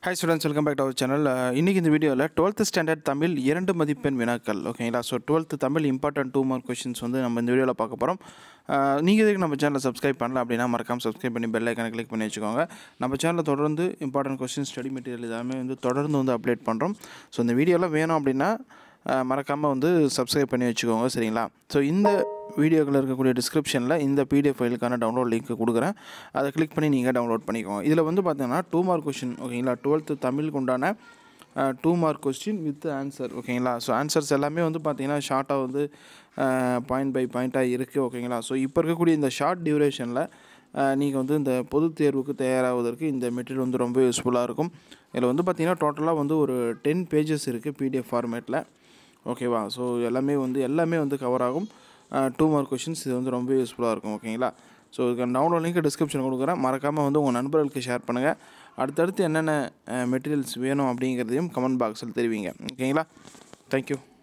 hi students welcome back to our channel இன்றைக்கி இந்த வீடியோவில் டுவெல்த் ஸ்டாண்டர்ட் தமிழ் இரண்டு மதிப்பெண் வினாக்கள் ஓகேங்களா so twelfth Tamil important two mark questions வந்து நம்ம இந்த வீடியோவில் பார்க்க போகிறோம் நீங்கள் இதுக்கு நம்ம சேனலை சப்ஸ்கிரைப் பண்ணல அப்படின்னா மறக்காம சப்ஸ்கிரைப் பண்ணி பெல் ஐக்கனை கிளிக் பண்ணி வச்சுக்கோங்க நம்ம சேனலில் தொடர்ந்து இம்பார்ட்டன்ட் கொஷின் ஸ்டடி மெட்டீரியல் எல்லாமே வந்து தொடர்ந்து வந்து அப்டேட் பண்ணுறோம் ஸோ இந்த வீடியோலாம் வேணும் அப்படின்னா மறக்காமல் வந்து சப்ஸ்கிரைப் பண்ணி வச்சுக்கோங்க சரிங்களா ஸோ இந்த வீடியோக்களில் இருக்கக்கூடிய டிஸ்கிரிப்ஷனில் இந்த பிடிஎஃப் ஃபைலுக்கான டவுன்லோட் லிங்க் கொடுக்குறேன் அதை கிளிக் பண்ணி நீங்கள் டவுன்லோட் பண்ணிக்கோங்க இதில் வந்து பார்த்தீங்கன்னா டூ மார்க் கொஷின் ஓகேங்களா டுவெல்த்து தமிழுக்கு உண்டான two mark question with answer ஓகேங்களா ஸோ ஆன்சர்ஸ் எல்லாமே வந்து பார்த்தீங்கன்னா ஷார்ட்டாக வந்து பாயிண்ட் பை பாயிண்ட்டாக இருக்குது ஓகேங்களா ஸோ இப்போ இருக்கக்கூடிய இந்த ஷார்ட் டியூரேஷனில் நீங்கள் வந்து இந்த பொதுத் தேர்வுக்கு தயாராவதற்கு இந்த மெட்டீரியல் வந்து ரொம்ப யூஸ்ஃபுல்லாக இருக்கும் இதில் வந்து பார்த்தீங்கன்னா டோட்டலாக வந்து ஒரு டென் பேஜஸ் இருக்குது பிடிஎஃப் ஃபார்மேட்டில் ஓகேவா ஸோ எல்லாமே வந்து எல்லாமே வந்து கவர் ஆகும் டூ மார்க் கொஷின்ஸ் இது வந்து ரொம்ப யூஸ்ஃபுல்லாக இருக்கும் ஓகேங்களா ஸோ இதுக்கு டவுன்லோட் லிங்க் டிஸ்கிரிப்ஷன் கொடுக்குறேன் மறக்காமல் வந்து உங்கள் நண்பர்களுக்கு ஷேர் பண்ணுங்கள் அடுத்தடுத்து என்னென்ன மெட்டீரியல்ஸ் வேணும் அப்படிங்கிறதையும் கமெண்ட் பாக்ஸில் தெரிவிங்க ஓகேங்களா தேங்க்யூ